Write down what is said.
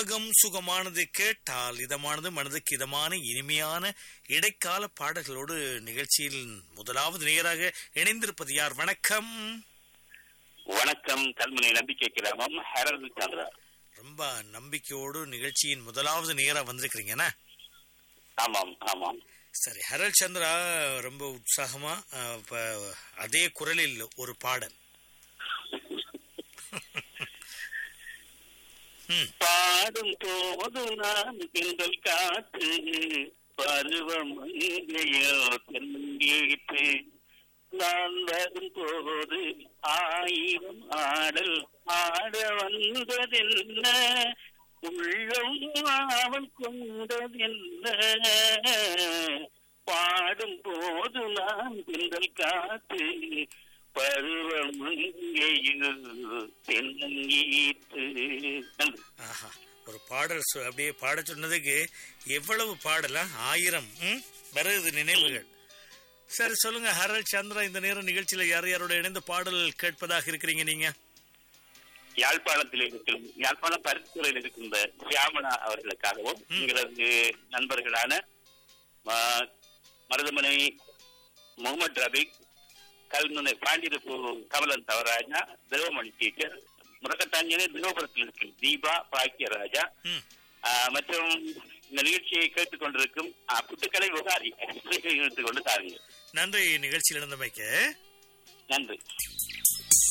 ராகம் சுகமானது கேட்டால் இதமானது மனதுக்கு இதமான இனிமையான இடைக்கால பாடல்களோடு நிகழ்ச்சியில் முதலாவது நேராக இணைந்திருப்பது யார் வணக்கம் வணக்கம் கல்முனை நம்பிக்கை கிராமம் ஹரல் சந்திரா ரொம்ப நம்பிக்கையோடு நிகழ்ச்சியின் முதலாவது நேரா வந்திருக்கிறீங்கண்ணா ஆமாம் ஆமாம் சரி ஹரல் சந்திரா ரொம்ப உற்சாகமா அஹ், இப்ப அதே குரலில் ஒரு பாடல் ம், பாடும் போது நான் பெண்கள் காற்று பருவம் எங்கேயோ தென்கேட்டு நான் வரும் போது ஆயிரம் ஆடல் ஆட வந்ததென்ன உள்ளம் அவன் கொண்டதென்ன பாடும் போது நான் பெண்கள் காத்து பருவம் எங்கேயோ தென்னங்கீட்டு ஆஹா ஒரு பாடல் சொ- அப்படியே பாட சொன்னதுக்கு எவ்வளவு பாடலா ஆயிரம் ம்? வருது நினைவுகள் சரி சொல்லுங்க ஹரல் சந்திரா இந்த நேரம் நிகழ்ச்சியில யார் யாரோட இணைந்து பாடல் கேட்பதாக இருக்கிறீங்க நீங்க யாழ்ப்பாணத்தில் இருக்கும் யாழ்ப்பாணம் பரிசுரையில் இருக்கின்ற சியாமனா அவர்களுக்காகவும் எங்களது நண்பர்களான ஆ, மருதமனை முகமது ரபிக் கல்முனை பாண்டிருப்பு கமலன் தவராஜா திரவமணி டீச்சர் முரக்கத்தாஞ்சனி திரவபுரத்தில் இருக்கும் தீபா பாக்கியராஜா ம் ஆ, மற்றும் இந்த நிகழ்ச்சியை கேட்டுக் கொண்டிருக்கும் ஆ, புத்துக்கலை விகாரி எடுத்துக் கொண்டு தாருங்கள் நன்றி நிகழ்ச்சியில் இருந்தமைக்கு நன்றி